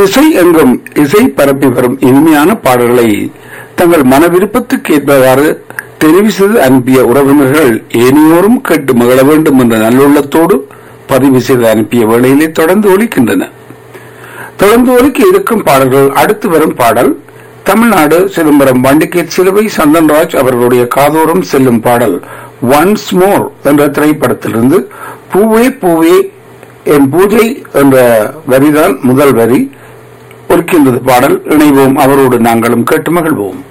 திசை எங்கும் இசை பரப்பி வரும் இனிமையான பாடல்களை தங்கள் மன விருப்பத்துக்கு ஏற்பவாறு தெரிவு செய்து அனுப்பிய உறவினர்கள் ஏனையோரும் கேட்டு மகிழ வேண்டும் என்ற நல்லுள்ளத்தோடு பதிவு செய்து அனுப்பிய வேளையிலே தொடர்ந்து ஒலிக்கின்றன தொடர்ந்து ஒலிக்க இருக்கும் பாடல்கள் அடுத்து வரும் பாடல் தமிழ்நாடு சிதம்பரம் வண்டிகேட் சிலுவை சந்தன்ராஜ் அவர்களுடைய காதோரம் செல்லும் பாடல் ஒன்ஸ் மோர் என்ற திரைப்படத்திலிருந்து பூவே பூவே என் பூஜை என்ற வரிதான் முதல் வரி ஒலிக்கின்றது பாடல் இணைவோம் அவரோடு நாங்களும் கேட்டு மகிழ்வோம்